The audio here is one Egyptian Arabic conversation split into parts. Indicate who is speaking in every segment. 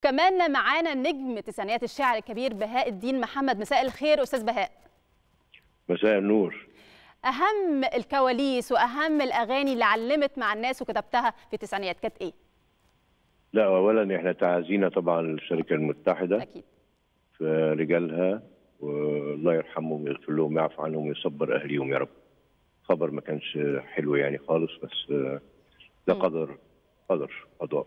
Speaker 1: وكمان معانا نجم تسعينيات الشاعر الكبير بهاء الدين محمد مساء الخير استاذ بهاء
Speaker 2: مساء النور
Speaker 1: اهم الكواليس واهم الاغاني اللي علمت مع الناس وكتبتها في التسعينيات كانت ايه
Speaker 2: لا اولا احنا تعازينا طبعا للشركه المتحده
Speaker 1: اكيد
Speaker 2: في رجالها والله يرحمهم ويغفر لهم ويعفو عنهم ويصبر اهليهم يا رب خبر ما كانش حلو يعني خالص بس ده
Speaker 1: مم.
Speaker 2: قدر قدر قضاء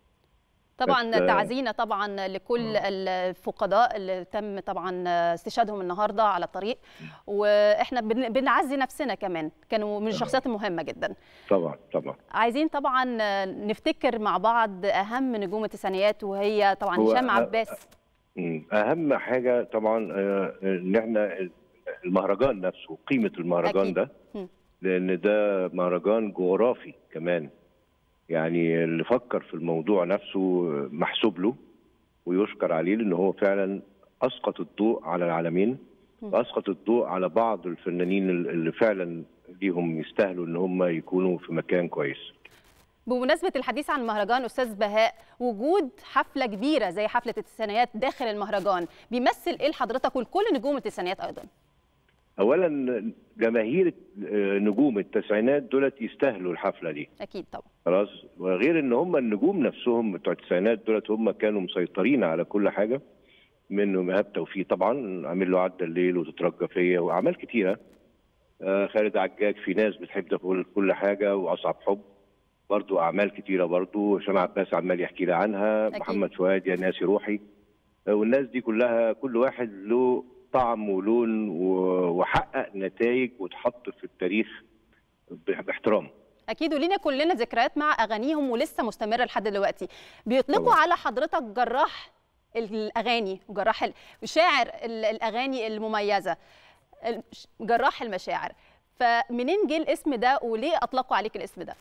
Speaker 1: طبعا
Speaker 2: بس-
Speaker 1: تعزينا طبعا لكل الفقداء اللي تم طبعا استشهادهم النهارده على الطريق واحنا بن- بنعزي نفسنا كمان كانوا من الشخصيات المهمه جدا
Speaker 2: طبعا طبعا
Speaker 1: عايزين طبعا نفتكر مع بعض اهم نجوم التسعينيات وهي طبعا
Speaker 2: هو
Speaker 1: هشام
Speaker 2: أ-
Speaker 1: عباس
Speaker 2: مم. اهم حاجه طبعا آه، ان احنا المهرجان نفسه قيمه المهرجان
Speaker 1: أكيد.
Speaker 2: ده
Speaker 1: مم.
Speaker 2: لان ده مهرجان جغرافي كمان يعني اللي فكر في الموضوع نفسه محسوب له ويشكر عليه لان هو فعلا اسقط الضوء على العالمين
Speaker 1: مم.
Speaker 2: واسقط الضوء على بعض الفنانين اللي فعلا ليهم يستاهلوا ان هم يكونوا في مكان كويس
Speaker 1: بمناسبة الحديث عن المهرجان أستاذ بهاء وجود حفلة كبيرة زي حفلة التسعينيات داخل المهرجان بيمثل إيه لحضرتك ولكل نجوم التسعينيات أيضا؟
Speaker 2: اولا جماهير آه، نجوم التسعينات دولت يستاهلوا الحفله دي
Speaker 1: أكيد طبعا
Speaker 2: خلاص وغير ان هم النجوم نفسهم بتوع التسعينات دولت هم كانوا مسيطرين على كل حاجه منهم ايهاب توفيق طبعا عامل له عدى الليل وتترجى فيا واعمال كتيره آه خالد عجاج في ناس بتحب تقول كل حاجه واصعب حب برضو اعمال كتيره برضو هشام عباس عمال يحكي لي عنها
Speaker 1: أكيد.
Speaker 2: محمد فؤاد يا ناسي روحي آه والناس دي كلها كل واحد له طعم ولون و- وحقق نتائج وتحط في التاريخ ب- باحترام
Speaker 1: أكيد ولينا كلنا ذكريات مع أغانيهم ولسه مستمرة لحد دلوقتي بيطلقوا
Speaker 2: طبعا.
Speaker 1: على حضرتك جراح الأغاني وجراح ال- شاعر ال- الأغاني المميزة ال- جراح المشاعر فمنين جه الاسم ده وليه أطلقوا عليك الاسم ده؟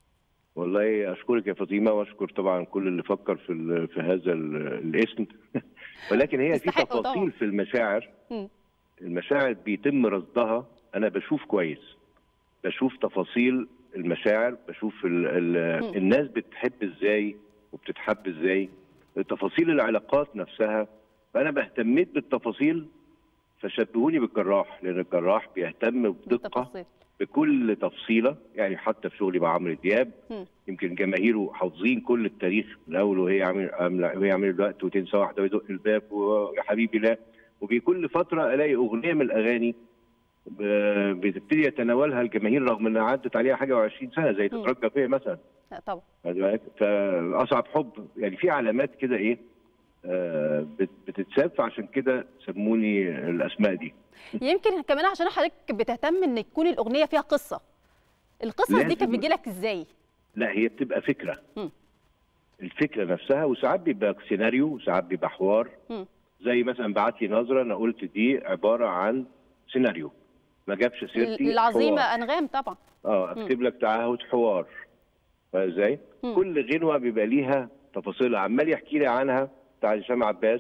Speaker 2: والله اشكرك يا فاطمه واشكر طبعا كل اللي فكر في ال- في هذا ال- الاسم ولكن هي في
Speaker 1: يستحقوا طبعاً.
Speaker 2: تفاصيل في المشاعر
Speaker 1: مم.
Speaker 2: المشاعر بيتم رصدها انا بشوف كويس بشوف تفاصيل المشاعر بشوف ال ال
Speaker 1: مم.
Speaker 2: الناس بتحب ازاي وبتتحب ازاي تفاصيل العلاقات نفسها فانا بهتميت بالتفاصيل فشبهوني بالجراح لان الجراح بيهتم بدقه
Speaker 1: بالتفاصيل
Speaker 2: بكل تفصيله يعني حتى في شغلي مع عمرو دياب
Speaker 1: مم.
Speaker 2: يمكن جماهيره حافظين كل التاريخ من اول وهي عامل عامله وهي عامله الوقت وتنسى واحده ويدق الباب ويا حبيبي لا وبكل فتره الاقي اغنيه من الاغاني ب- بتبتدي يتناولها الجماهير رغم انها عدت عليها حاجه و20 سنه زي
Speaker 1: مم.
Speaker 2: تترجى فيا مثلا
Speaker 1: لا طبعا
Speaker 2: خد بالك؟ فاصعب حب يعني في علامات كده ايه آه، بت- بتتساب فعشان كده سموني الاسماء دي
Speaker 1: يمكن كمان عشان حضرتك بتهتم ان تكون الاغنيه فيها قصه القصص دي
Speaker 2: لازم.
Speaker 1: كانت بتجيلك ازاي
Speaker 2: لا هي بتبقى فكره
Speaker 1: مم.
Speaker 2: الفكره نفسها وساعات بيبقى سيناريو وساعات بيبقى حوار
Speaker 1: مم.
Speaker 2: زي مثلا بعت لي نظره انا قلت دي عباره عن سيناريو ما جابش سيرتي
Speaker 1: العظيمه
Speaker 2: حوار.
Speaker 1: انغام طبعا
Speaker 2: اه اكتب لك تعهد حوار فاهم ازاي؟
Speaker 1: مم.
Speaker 2: كل غنوه بيبقى ليها تفاصيلها عمال يحكي لي عنها بتاع هشام عباس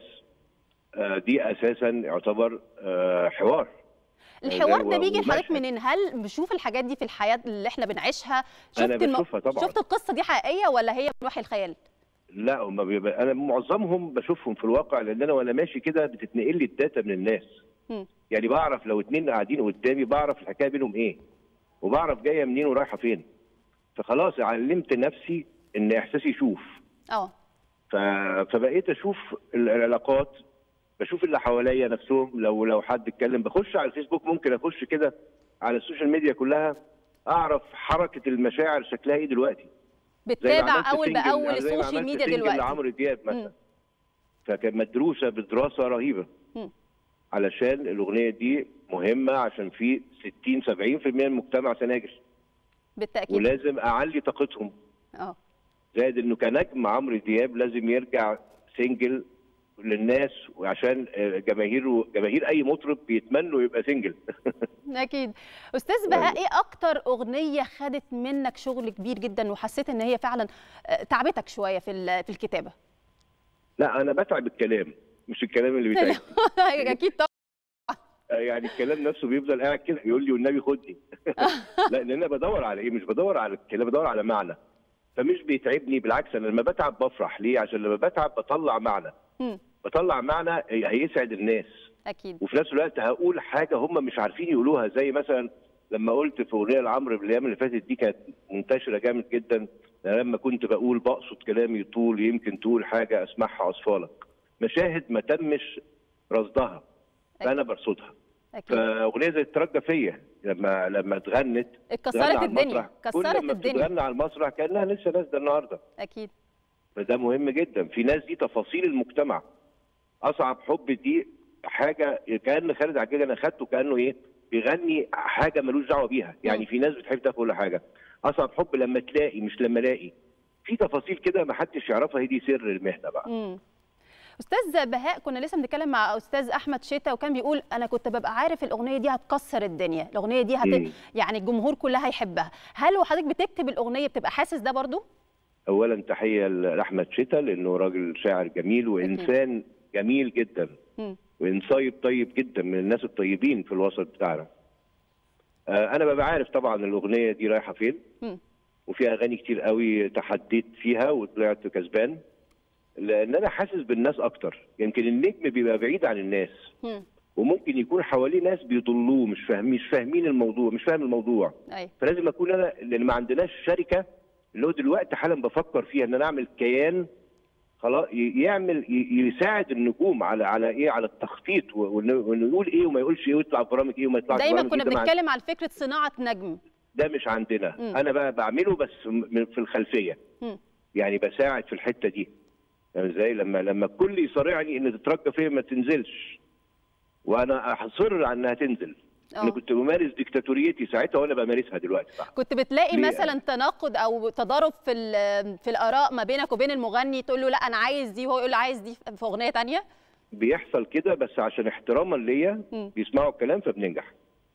Speaker 2: آه دي اساسا يعتبر آه حوار
Speaker 1: الحوار ده
Speaker 2: و-
Speaker 1: بيجي لحضرتك
Speaker 2: ومشهد.
Speaker 1: منين هل بشوف الحاجات دي في الحياه اللي احنا بنعيشها شفت
Speaker 2: أنا بشوفها طبعاً.
Speaker 1: شفت القصه دي حقيقيه ولا هي من وحي الخيال
Speaker 2: لا هم بيبقى انا معظمهم بشوفهم في الواقع لان انا وانا ماشي كده بتتنقل لي الداتا من الناس
Speaker 1: مم.
Speaker 2: يعني بعرف لو اتنين قاعدين قدامي بعرف الحكايه بينهم ايه وبعرف جايه منين ورايحه فين فخلاص علمت نفسي ان احساسي يشوف
Speaker 1: اه
Speaker 2: ف... فبقيت اشوف ال- العلاقات بشوف اللي حواليا نفسهم لو لو حد اتكلم بخش على الفيسبوك ممكن اخش كده على السوشيال ميديا كلها اعرف حركه المشاعر شكلها ايه دلوقتي زي ما
Speaker 1: بتتابع
Speaker 2: عملت
Speaker 1: اول
Speaker 2: سنجل-
Speaker 1: باول
Speaker 2: زي ما
Speaker 1: السوشيال
Speaker 2: عملت
Speaker 1: ميديا
Speaker 2: سنجل
Speaker 1: دلوقتي
Speaker 2: لعمرو دياب
Speaker 1: مم.
Speaker 2: مثلا فكانت مدروسه بدراسه رهيبه
Speaker 1: مم.
Speaker 2: علشان الاغنيه دي مهمه عشان في 60 70% من المجتمع سناجل
Speaker 1: بالتاكيد
Speaker 2: ولازم اعلي طاقتهم
Speaker 1: اه
Speaker 2: زائد انه كنجم عمرو دياب لازم يرجع سنجل للناس وعشان آه، جماهيره جماهير اي مطرب بيتمنوا يبقى سنجل
Speaker 1: اكيد استاذ بهاء ايه اكتر اغنيه خدت منك شغل كبير جدا وحسيت ان هي فعلا آه، تعبتك شويه في ال- في الكتابه
Speaker 2: لا انا بتعب الكلام مش الكلام اللي بيتعب
Speaker 1: اكيد طبعا
Speaker 2: يعني الكلام نفسه بيفضل قاعد كده يقول لي والنبي خدني لا لان انا بدور على ايه مش بدور على الكلام بدور على معنى فمش بيتعبني بالعكس انا لما بتعب بفرح ليه عشان لما بتعب بطلع معنى
Speaker 1: مم.
Speaker 2: بطلع معنى هيسعد الناس
Speaker 1: اكيد
Speaker 2: وفي نفس الوقت هقول حاجه هم مش عارفين يقولوها زي مثلا لما قلت في اغنيه لعمرو بالايام اللي فاتت دي كانت منتشره جامد جدا أنا لما كنت بقول بقصد كلامي طول يمكن تقول حاجه اسمعها اصفالك مشاهد ما تمش رصدها فانا برصدها
Speaker 1: اكيد
Speaker 2: فاغنيه زي الترجى فيا لما لما اتغنت
Speaker 1: اتكسرت
Speaker 2: اتغنى على
Speaker 1: الدنيا
Speaker 2: المسرح. كل
Speaker 1: كسرت
Speaker 2: لما
Speaker 1: الدنيا
Speaker 2: بتتغنى على المسرح كانها لسه نازله النهارده
Speaker 1: اكيد
Speaker 2: فده مهم جدا في ناس دي تفاصيل المجتمع اصعب حب دي حاجه كان خالد عجاج انا خدته كانه ايه بيغني حاجه ملوش دعوه بيها يعني
Speaker 1: مم.
Speaker 2: في ناس بتحب تاكل كل حاجه اصعب حب لما تلاقي مش لما الاقي في تفاصيل كده ما حدش يعرفها هي دي سر المهنه بقى
Speaker 1: مم. استاذ بهاء كنا لسه بنتكلم مع استاذ احمد شتا وكان بيقول انا كنت ببقى عارف الاغنيه دي هتكسر الدنيا الاغنيه دي هت...
Speaker 2: مم.
Speaker 1: يعني الجمهور كلها هيحبها هل وحضرتك بتكتب الاغنيه بتبقى حاسس ده برضو
Speaker 2: اولا تحيه لاحمد شتا لانه راجل شاعر جميل وانسان جميل جدا
Speaker 1: مم.
Speaker 2: وانسايب طيب جدا من الناس الطيبين في الوسط بتاعنا آه، انا ببقى عارف طبعا الاغنيه دي رايحه فين
Speaker 1: مم.
Speaker 2: وفي اغاني كتير قوي تحديت فيها وطلعت كسبان لان انا حاسس بالناس اكتر يمكن النجم بيبقى بعيد عن الناس
Speaker 1: مم.
Speaker 2: وممكن يكون حواليه ناس بيضلوه مش فاهمين مش فاهمين الموضوع مش فاهم الموضوع
Speaker 1: ايوه
Speaker 2: فلازم اكون انا لان ما عندناش شركه اللي هو دلوقتي حالا بفكر فيها ان انا اعمل كيان خلاص ي- يعمل ي- يساعد النجوم على على ايه على التخطيط و- وإنه وإنه يقول ايه وما يقولش ايه ويطلع في برامج ايه وما يطلعش
Speaker 1: دايما
Speaker 2: برامج
Speaker 1: كنا
Speaker 2: إيه، ده ما
Speaker 1: بنتكلم على فكره صناعه نجم
Speaker 2: ده مش عندنا
Speaker 1: مم.
Speaker 2: انا بقى بعمله بس م- في الخلفيه
Speaker 1: مم.
Speaker 2: يعني بساعد في الحته دي فاهم ازاي لما لما الكل يصارعني ان تترجى فيا ما تنزلش وانا اصر على انها تنزل انا
Speaker 1: اه
Speaker 2: كنت بمارس ديكتاتوريتي ساعتها وانا بمارسها دلوقتي بقى
Speaker 1: كنت بتلاقي
Speaker 2: ليه؟
Speaker 1: مثلا تناقض او تضارب في ال- في الاراء ما بينك وبين المغني تقول له لا انا عايز دي وهو يقول له عايز دي في اغنيه تانية
Speaker 2: بيحصل كده بس عشان احتراما ليا
Speaker 1: مم.
Speaker 2: بيسمعوا الكلام فبننجح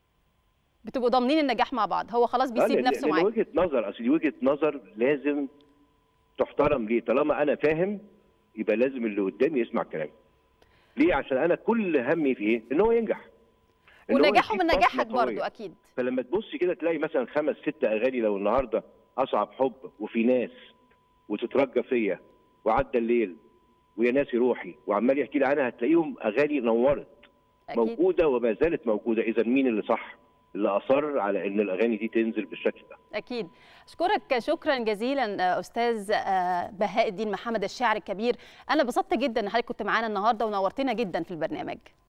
Speaker 1: بتبقوا ضامنين النجاح مع بعض هو خلاص
Speaker 2: آه،
Speaker 1: بيسيب
Speaker 2: لأن-
Speaker 1: نفسه
Speaker 2: لأن
Speaker 1: معاك
Speaker 2: وجهه نظر اصل دي وجهه نظر لازم تحترم ليه طالما انا فاهم يبقى لازم اللي قدامي يسمع كلامي ليه عشان انا كل همي في ايه ان هو ينجح إن هو
Speaker 1: ونجاحه
Speaker 2: يجيب
Speaker 1: من
Speaker 2: بصمة
Speaker 1: نجاحك
Speaker 2: قوية.
Speaker 1: برضو اكيد
Speaker 2: فلما تبص كده تلاقي مثلا خمس ست اغاني لو النهارده اصعب حب وفي ناس وتترجى فيا وعدى الليل ويا ناسي روحي وعمال يحكي لي عنها هتلاقيهم اغاني نورت
Speaker 1: اكيد
Speaker 2: موجوده وما زالت موجوده اذا مين اللي صح اللي اصر على ان الاغاني دي تنزل بالشكل ده
Speaker 1: اكيد اشكرك شكرا جزيلا استاذ آه، بهاء الدين محمد الشاعر الكبير انا انبسطت جدا ان حضرتك كنت معانا النهارده ونورتنا جدا في البرنامج